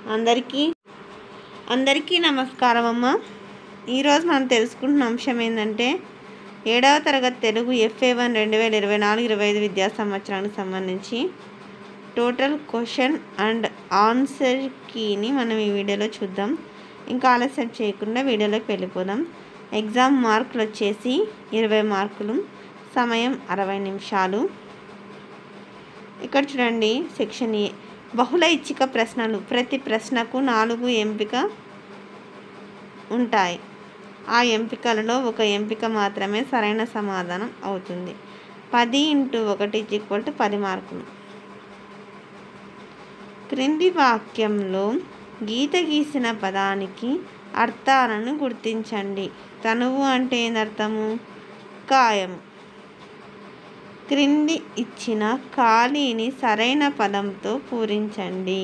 అందరికీ అందరికీ నమస్కారం అమ్మ ఈరోజు మనం తెలుసుకుంటున్న అంశం ఏంటంటే ఏడవ తరగతి తెలుగు ఎఫ్ఏ వన్ రెండు వేల ఇరవై నాలుగు ఇరవై ఐదు విద్యా సంవత్సరానికి సంబంధించి టోటల్ క్వశ్చన్ అండ్ ఆన్సర్ కీని మనం ఈ వీడియోలో చూద్దాం ఇంకా ఆలస్యం చేయకుండా వీడియోలోకి వెళ్ళిపోదాం ఎగ్జామ్ మార్కులు వచ్చేసి ఇరవై మార్కులు సమయం అరవై నిమిషాలు ఇక్కడ చూడండి సెక్షన్ ఏ బహుళ ఇచ్చిక ప్రశ్నలు ప్రతి ప్రశ్నకు నాలుగు ఎంపిక ఉంటాయి ఆ ఎంపికలలో ఒక ఎంపిక మాత్రమే సరైన సమాధానం అవుతుంది పది ఇంటూ ఒకటి ఈక్వల్ టు పది మార్కులు క్రింది వాక్యంలో గీత గీసిన పదానికి అర్థాలను గుర్తించండి తనువు అంటే ఏందర్థము కాయము క్రింది ఇచ్చిన ఖాళీని సరైన పదంతో పూరించండి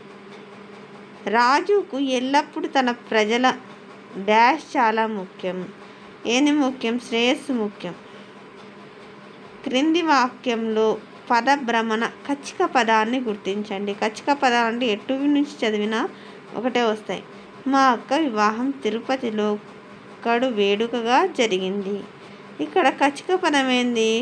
రాజుకు ఎల్లప్పుడూ తన ప్రజల డాష్ చాలా ముఖ్యం ఏంది ముఖ్యం శ్రేయస్సు ముఖ్యం క్రింది వాక్యంలో పద భ్రమణ కచ్చిక పదాన్ని గుర్తించండి కచ్చిక పదాలు అంటే ఎటు నుంచి చదివినా ఒకటే వస్తాయి మా అక్క వివాహం తిరుపతిలో కడు వేడుకగా జరిగింది ఇక్కడ కచ్చిక పదం ఏంది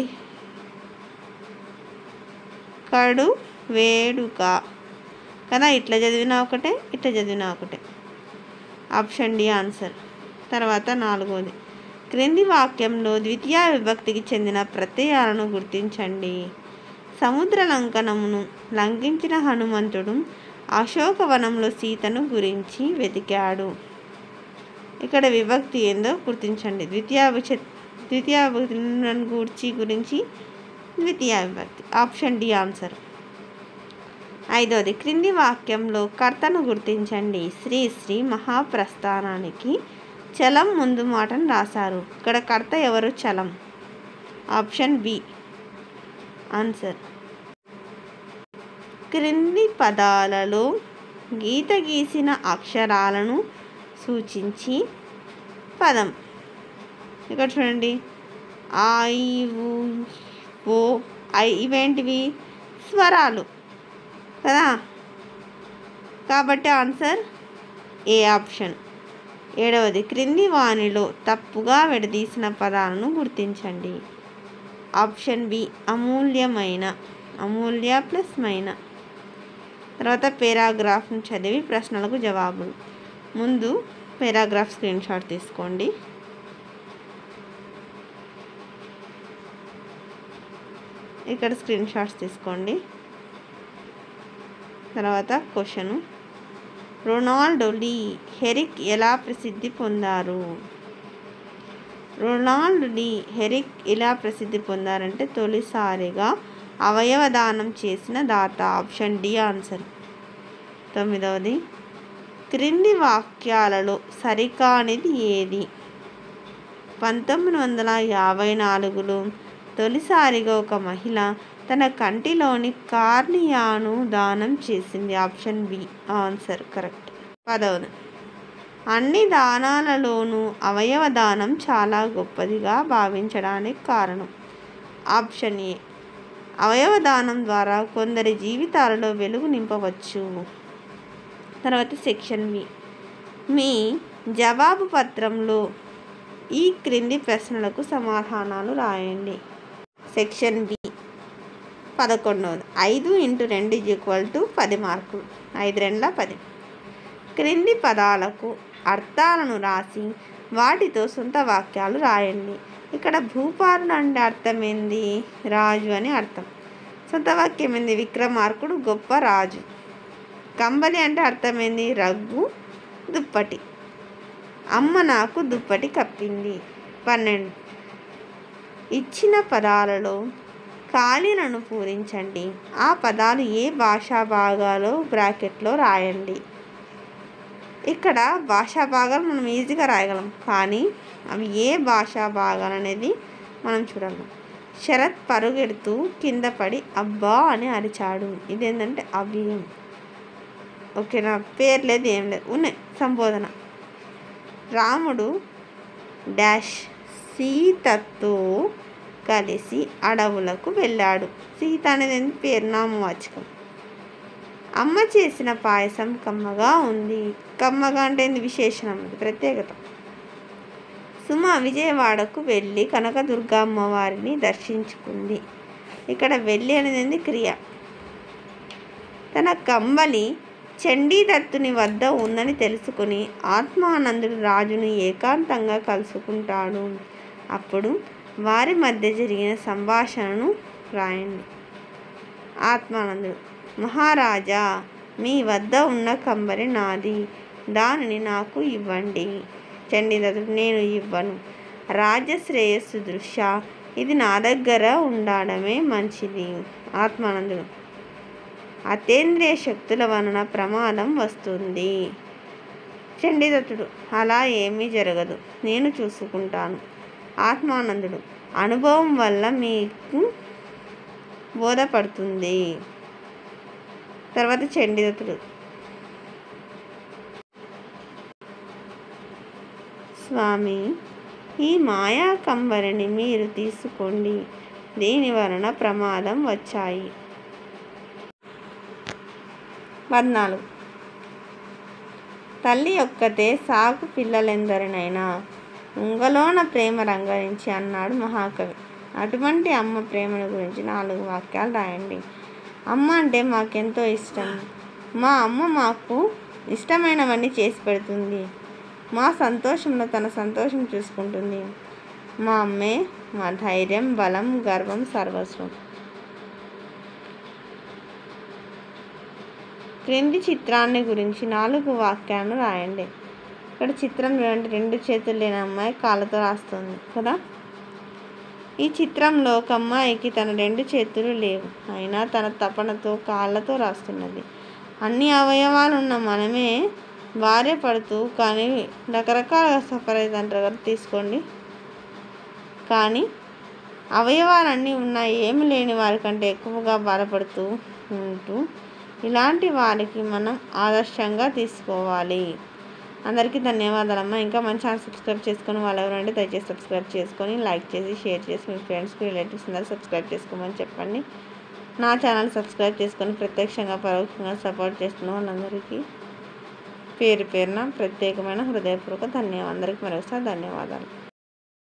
కడు వేడుక కదా ఇట్లా చదివినా ఒకటే ఇట్లా చదివినా ఒకటే ఆప్షన్ డి ఆన్సర్ తర్వాత నాలుగోది క్రింది వాక్యంలో ద్వితీయ విభక్తికి చెందిన ప్రత్యయాలను గుర్తించండి సముద్ర లంకనమును లంఘించిన హనుమంతుడు అశోకవనంలో సీతను గురించి వెతికాడు ఇక్కడ విభక్తి ఏందో గుర్తించండి ద్వితీయ విచ ద్వితీయ విభక్తులను గూర్చి గురించి ద్వితీయ విభక్తి ఆప్షన్ డి ఆన్సర్ ఐదోది క్రింది వాక్యంలో కర్తను గుర్తించండి శ్రీ శ్రీ మహాప్రస్థానానికి చలం ముందు మాటను రాశారు ఇక్కడ కర్త ఎవరు చలం ఆప్షన్ బి ఆన్సర్ క్రింది పదాలలో గీత గీసిన అక్షరాలను సూచించి పదం ఇక్కడ చూడండి ఐ ఊ ఓ ఐ ఇవేంటివి స్వరాలు కదా కాబట్టి ఆన్సర్ ఏ ఆప్షన్ ఏడవది క్రింది వాణిలో తప్పుగా విడదీసిన పదాలను గుర్తించండి ఆప్షన్ బి అమూల్యమైన అమూల్య ప్లస్ మైన తర్వాత పేరాగ్రాఫ్ను చదివి ప్రశ్నలకు జవాబులు ముందు పేరాగ్రాఫ్ స్క్రీన్ షాట్ తీసుకోండి ఇక్కడ స్క్రీన్ షాట్స్ తీసుకోండి తర్వాత క్వశ్చను రొనాల్డో లీ హెరిక్ ఎలా ప్రసిద్ధి పొందారు రొనాల్డ్ లీ హెరిక్ ఎలా ప్రసిద్ధి పొందారంటే తొలిసారిగా అవయవ దానం చేసిన దాత ఆప్షన్ డి ఆన్సర్ తొమ్మిదవది క్రింది వాక్యాలలో సరికానిది ఏది పంతొమ్మిది వందల యాభై నాలుగులో తొలిసారిగా ఒక మహిళ తన కంటిలోని కార్నియాను దానం చేసింది ఆప్షన్ బి ఆన్సర్ కరెక్ట్ పదవది అన్ని దానాలలోనూ అవయవ దానం చాలా గొప్పదిగా భావించడానికి కారణం ఆప్షన్ ఏ అవయవ దానం ద్వారా కొందరి జీవితాలలో వెలుగు నింపవచ్చు తర్వాత సెక్షన్ బి మీ జవాబు పత్రంలో ఈ క్రింది ప్రశ్నలకు సమాధానాలు రాయండి సెక్షన్ బి పదకొండవది ఐదు ఇంటూ రెండు ఈక్వల్ టు పది మార్కులు ఐదు రెండుల పది క్రింది పదాలకు అర్థాలను రాసి వాటితో సొంత వాక్యాలు రాయండి ఇక్కడ భూపాలుడు అంటే అర్థం ఏంది రాజు అని అర్థం సొంత వాక్యం ఏంది విక్రమార్కుడు గొప్ప రాజు కంబలి అంటే అర్థమైంది రగ్గు దుప్పటి అమ్మ నాకు దుప్పటి కప్పింది పన్నెండు ఇచ్చిన పదాలలో ఖాళీలను పూరించండి ఆ పదాలు ఏ భాషా భాగాలో బ్రాకెట్లో రాయండి ఇక్కడ భాషా భాగాలు మనం ఈజీగా రాయగలం కానీ అవి ఏ భాషా భాగాలు అనేది మనం చూడాలి శరత్ పరుగెడుతూ కింద పడి అబ్బా అని అరిచాడు ఇదేంటంటే అవ్యయం ఓకేనా పేరు లేదు ఏం లేదు ఉన్నాయి సంబోధన రాముడు డాష్ సీతతో కలిసి అడవులకు వెళ్ళాడు సీత అనేది పేరు నామవాచకం అమ్మ చేసిన పాయసం కమ్మగా ఉంది కమ్మగా అంటే ఇది విశేషణం ఇది ప్రత్యేకత సుమ విజయవాడకు వెళ్ళి కనకదుర్గ అమ్మవారిని దర్శించుకుంది ఇక్కడ వెళ్ళి అనేది క్రియ తన కంబలి చండీదత్తుని వద్ద ఉందని తెలుసుకుని ఆత్మానందుడు రాజును ఏకాంతంగా కలుసుకుంటాడు అప్పుడు వారి మధ్య జరిగిన సంభాషణను రాయండి ఆత్మానందుడు మహారాజా మీ వద్ద ఉన్న కంబరి నాది దానిని నాకు ఇవ్వండి చండీదత్తుడు నేను ఇవ్వను రాజ్య శ్రేయస్సు దృష్ట్యా ఇది నా దగ్గర ఉండడమే మంచిది ఆత్మానందుడు అతేంద్రియ శక్తుల వలన ప్రమాదం వస్తుంది చండీదత్తుడు అలా ఏమీ జరగదు నేను చూసుకుంటాను ఆత్మానందుడు అనుభవం వల్ల మీకు బోధపడుతుంది తర్వాత చండీదత్తుడు స్వామి ఈ మాయా కంబరిని మీరు తీసుకోండి దీని వలన ప్రమాదం వచ్చాయి పద్నాలుగు తల్లి ఒక్కతే సాకు పిల్లలెందరినైనా ఉంగలోన ప్రేమ రంగరించి అన్నాడు మహాకవి అటువంటి అమ్మ ప్రేమను గురించి నాలుగు వాక్యాలు రాయండి అమ్మ అంటే మాకెంతో ఇష్టం మా అమ్మ మాకు ఇష్టమైనవన్నీ చేసి పెడుతుంది మా సంతోషంలో తన సంతోషం చూసుకుంటుంది మా అమ్మే మా ధైర్యం బలం గర్వం సర్వస్వం క్రింది చిత్రాన్ని గురించి నాలుగు వాక్యాలను రాయండి ఇక్కడ చిత్రం చూడండి రెండు చేతులు లేని అమ్మాయి కాళ్ళతో రాస్తుంది కదా ఈ చిత్రంలో ఒక అమ్మాయికి తన రెండు చేతులు లేవు అయినా తన తపనతో కాళ్ళతో రాస్తున్నది అన్ని అవయవాలు ఉన్న మనమే భార్య పడుతూ కానీ రకరకాలుగా సఫర్ అవుతుంటారు కదా తీసుకోండి కానీ అవయవాలన్నీ ఉన్నాయి ఏమి లేని వారికంటే ఎక్కువగా బాధపడుతూ ఉంటూ ఇలాంటి వారికి మనం ఆదర్శంగా తీసుకోవాలి అందరికీ ధన్యవాదాలమ్మా ఇంకా మన ఛానల్ సబ్స్క్రైబ్ చేసుకొని వాళ్ళు ఎవరంటే దయచేసి సబ్స్క్రైబ్ చేసుకొని లైక్ చేసి షేర్ చేసి మీ ఫ్రెండ్స్కి రిలేటివ్స్ అందరూ సబ్స్క్రైబ్ చేసుకోమని చెప్పండి నా ఛానల్ సబ్స్క్రైబ్ చేసుకొని ప్రత్యక్షంగా పరోక్షంగా సపోర్ట్ చేస్తున్న వాళ్ళందరికీ పేరు పేరున ప్రత్యేకమైన హృదయపూర్వక ధన్యవాదాలు అందరికీ మరొకసారి ధన్యవాదాలు